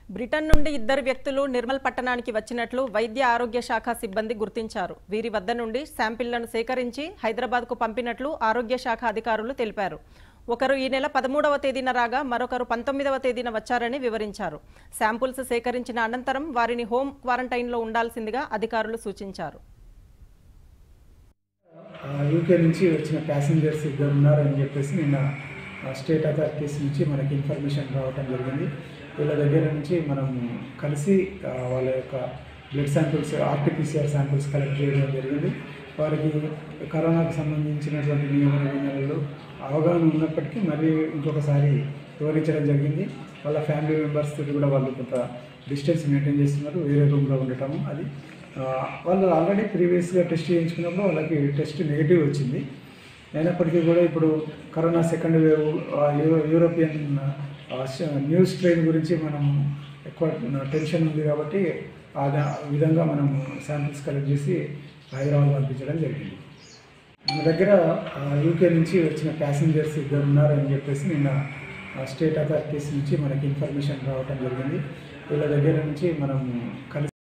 Britain నుండి ఇద్దరు వ్యక్తులు నిర్మల్ పట్టణానికి వచ్చినట్లు వైద్య ఆరోగ్య శాఖ సిబ్బంది గుర్తించారు వీరి వద్ద నుండి శాంపిళ్లను సేకరించి హైదరాబాద్కు పంపినట్లు ఆరోగ్య శాఖ అధికారులు తెలిపారు ఒకరు ఈ నెల పదమూడవ తేదీన రాగా మరొకరు పంతొమ్మిదవ తేదీన వచ్చారని వివరించారు శాంపుల్స్ సేకరించిన అనంతరం వారిని హోం క్వారంటైన్లో ఉండాల్సిందిగా అధికారులు సూచించారు ఆ, యూకే నుంచి వచ్చిన ప్యాసింజర్స్ ఇద్దరు ఉన్నారని చెప్పేసి నిన్న ఆ, స్టేట్ అథారిటీస్ నుంచి మనకి ఇన్ఫర్మేషన్ రావటం జరిగింది వీళ్ళ దగ్గర నుంచి మనం కలిసి ఆ, వాళ్ళ యొక్క blood samples RTPCR samples collect చేయడం జరిగింది వారికి కరోనాకు సంబంధించినటువంటి నియమ నిబంధనలు అవగాహన ఉన్నప్పటికీ మళ్ళీ ఇంకొకసారి వివరించడం జరిగింది వాళ్ళ ఫ్యామిలీ మెంబర్స్ తోటి కూడా వాళ్ళు కొంత డిస్టెన్స్ మెయింటైన్ చేస్తున్నారు వేరే రూమ్లో ఉండటము అది ఆ, వాళ్ళు ఆల్రెడీ ప్రీవియస్గా టెస్ట్ చేయించుకున్నప్పుడు వాళ్ళకి టెస్ట్ నెగిటివ్ వచ్చింది అయినప్పటికీ కూడా ఇప్పుడు కరోనా సెకండ్ వేవ్ ఆ, యూ- యూరోపియన్ ఆ, ష- న్యూ స్ట్రెయిన్ గురించి మనం ఎక్కువ టెన్షన్ ఉంది కాబట్టి ఆ దా- ఆ విధంగా మనం శాంపిల్స్ కలెక్ట్ చేసి హైదరాబాద్ పంపించడం జరిగింది మన దగ్గర ఆ, యూకే నుంచి వచ్చిన ప్యాసింజర్స్ ఇద్దరు ఉన్నారని చెప్పేసి నిన్న ఆ, స్టేట్ అథారిటీస్ నుంచి మనకి ఇన్ఫర్మేషన్ రావటం జరిగింది వీళ్ళ దగ్గర నుంచి మనం కలిసి